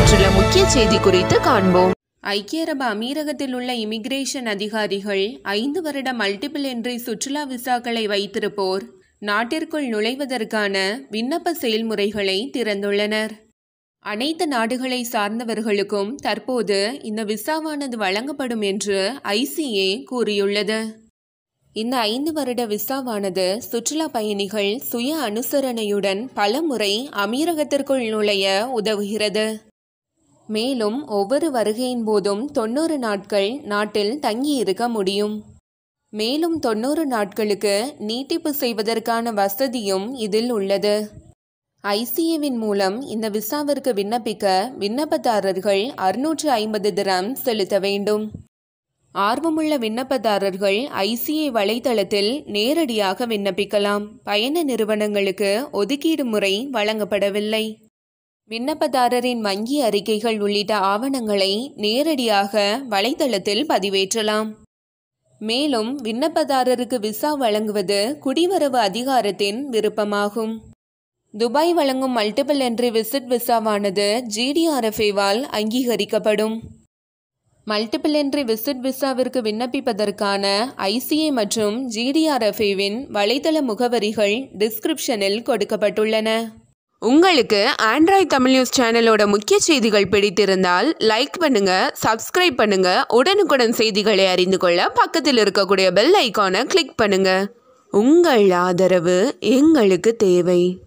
பெற்றுள்ள முக்கிய செய்தி குறித்து காண்போம் ஐக்கிய அரபு அமீரகத்தில் உள்ள இமிகிரேஷன் அதிகாரிகள் ஐந்து வருட மல்டிபிள் என்ட்ரி சுற்றுலா விசாக்களை வைத்திருப்போர் நாட்டிற்குள் நுழைவதற்கான விண்ணப்ப செயல்முறைகளை திறந்துள்ளனர் அனைத்து நாடுகளை சார்ந்தவர்களுக்கும் தற்போது இந்த விசாவானது வழங்கப்படும் என்று ஐசிஏ கூறியுள்ளது இந்த ஐந்து வருட விசாவானது சுற்றுலா பயணிகள் சுய அனுசரணையுடன் பலமுறை அமீரகத்திற்குள் நுழைய உதவுகிறது மேலும் ஒவ்வொரு வருகையின் போதும் தொண்ணூறு நாட்கள் நாட்டில் தங்கியிருக்க முடியும் மேலும் தொண்ணூறு நாட்களுக்கு நீட்டிப்பு செய்வதற்கான வசதியும் இதில் உள்ளது ஐசிஏவின் மூலம் இந்த விசாவிற்கு விண்ணப்பிக்க விண்ணப்பதாரர்கள் அறுநூற்று ஐம்பது திரம் செலுத்த வேண்டும் ஆர்வமுள்ள விண்ணப்பதாரர்கள் ஐசிஏ வலைதளத்தில் நேரடியாக விண்ணப்பிக்கலாம் பயண நிறுவனங்களுக்கு ஒதுக்கீடு முறை வழங்கப்படவில்லை விண்ணப்பதாரரின் வங்கி அறிக்கைகள் உள்ளிட்ட ஆவணங்களை நேரடியாக வலைதளத்தில் பதிவேற்றலாம் மேலும் விண்ணப்பதாரருக்கு விசா வழங்குவது குடிவரவு அதிகாரத்தின் விருப்பமாகும் துபாய் வழங்கும் மல்டிபிள் என்ட்ரி விசிட் விசாவானது ஜிடிஆர்எஃப்ஏவால் அங்கீகரிக்கப்படும் மல்டிபிள் என்ட்ரி விசிட் விசாவிற்கு விண்ணப்பிப்பதற்கான ஐசிஏ மற்றும் ஜிடிஆர்எஃப்ஏவின் வலைதள முகவரிகள் டிஸ்கிரிப்ஷனில் கொடுக்கப்பட்டுள்ளன உங்களுக்கு ஆண்ட்ராய்ட் தமிழ் நியூஸ் சேனலோட முக்கிய செய்திகள் பிடித்திருந்தால் லைக் பண்ணுங்க சப்ஸ்கிரைப் பண்ணுங்க உடனுக்குடன் செய்திகளை அறிந்து கொள்ள பக்கத்தில் இருக்கக்கூடிய பெல் ஐக்கானை கிளிக் பண்ணுங்க உங்கள் ஆதரவு எங்களுக்கு தேவை